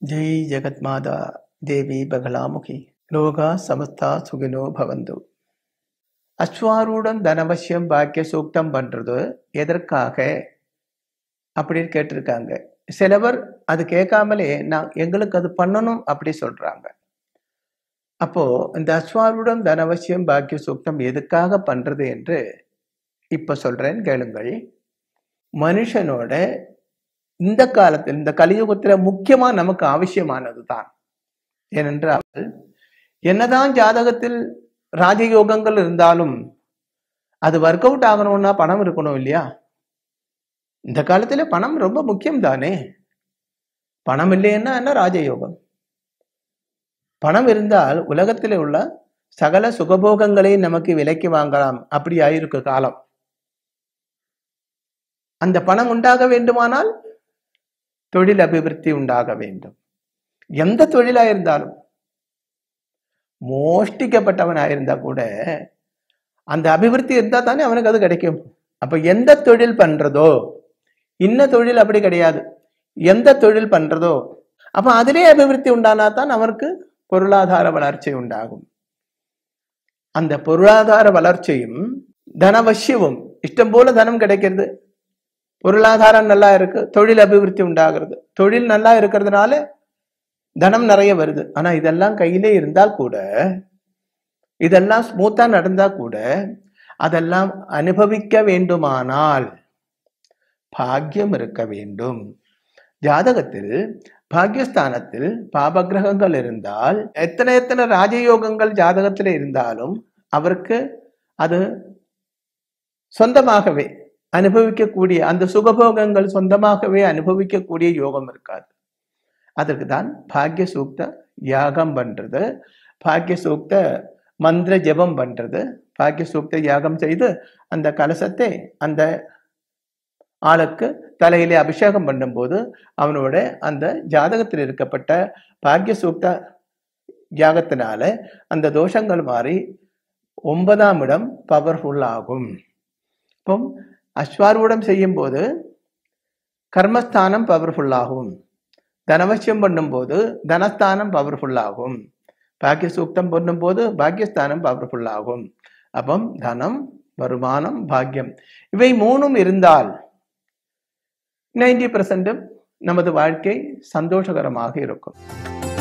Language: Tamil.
ஜெய் ஜெகத்மாதா தேவி பகலாமுகி லோகா சமஸ்தா சுகினோ பவந்து அஸ்வாரூடம் தனவசியம் பாக்கிய சூக்தம் பண்றது எதற்காக அப்படின்னு கேட்டிருக்காங்க சிலவர் அது கேட்காமலே நான் எங்களுக்கு அது பண்ணணும் அப்படி சொல்றாங்க அப்போ இந்த அஸ்வாரூடம் தனவசியம் பாக்கிய சூக்தம் எதுக்காக பண்றது என்று இப்ப சொல்றேன் கேளுங்கள் மனுஷனோட இந்த காலத்தில் இந்த கலியுகத்துல முக்கியமா நமக்கு அவசியமானது தான் ஏனென்றால் என்னதான் ஜாதகத்தில் ராஜயோகங்கள் இருந்தாலும் அது ஒர்க் அவுட் ஆகணும்னா பணம் இருக்கணும் இல்லையா இந்த காலத்துல பணம் ரொம்ப முக்கியம் தானே பணம் இல்லைன்னா என்ன ராஜயோகம் பணம் இருந்தால் உலகத்தில் உள்ள சகல சுகபோகங்களை நமக்கு விலைக்கு வாங்கலாம் அப்படி ஆயிருக்கு காலம் அந்த பணம் உண்டாக வேண்டுமானால் தொழில் அபிவிருத்தி உண்டாக வேண்டும் எந்த தொழிலா இருந்தாலும் மோஷ்டிக்கப்பட்டவனாயிருந்தா கூட அந்த அபிவிருத்தி இருந்தா தானே அவனுக்கு அது கிடைக்கும் அப்ப எந்த தொழில் பண்றதோ இன்ன தொழில் அப்படி கிடையாது எந்த தொழில் பண்றதோ அப்ப அதிலே அபிவிருத்தி உண்டானா தான் அவருக்கு பொருளாதார வளர்ச்சி உண்டாகும் அந்த பொருளாதார வளர்ச்சியும் தனவசியமும் இஷ்டம் போல தனம் கிடைக்கிறது பொருளாதாரம் நல்லா இருக்கு தொழில் அபிவிருத்தி உண்டாகிறது தொழில் நல்லா இருக்கிறதுனால தனம் நிறைய வருது ஆனா இதெல்லாம் கையிலே இருந்தால் கூட இதெல்லாம் ஸ்மூத்தா நடந்தா கூட அதெல்லாம் அனுபவிக்க வேண்டுமானால் பாக்கியம் இருக்க வேண்டும் ஜாதகத்தில் பாக்கியஸ்தானத்தில் பாபகிரகங்கள் இருந்தால் எத்தனை எத்தனை ராஜயோகங்கள் ஜாதகத்தில் இருந்தாலும் அவருக்கு அது சொந்தமாகவே அனுபவிக்கக்கூடிய அந்த சுகபோகங்கள் சொந்தமாகவே அனுபவிக்கக்கூடிய யோகம் இருக்காது அதற்கு தான் பாக்ய சூக்த யாகம் பண்றது பாக்ய சூக்த மந்திர ஜெபம் பண்றது பாக்ய சூக்த யாகம் செய்து அந்த கலசத்தை அந்த ஆளுக்கு தலையிலே அபிஷேகம் பண்ணும்போது அவனோட அந்த ஜாதகத்தில் இருக்கப்பட்ட பாக்ய சூக்த யாகத்தினால அந்த தோஷங்கள் மாறி ஒன்பதாம் இடம் பவர்ஃபுல் ஆகும் இப்போ அஸ்வாரூடம் செய்யும் போது கர்மஸ்தானம் பவர்ஃபுல் ஆகும் தனவசியம் பண்ணும்போது தனஸ்தானம் பவர்ஃபுல் ஆகும் பாக்கிய சூக்தம் பண்ணும்போது பாக்கியஸ்தானம் பவர்ஃபுல் ஆகும் அப்போ தனம் வருமானம் பாக்கியம் இவை மூணும் இருந்தால் நைன்டி பர்சன்டும் நமது வாழ்க்கை சந்தோஷகரமாக இருக்கும்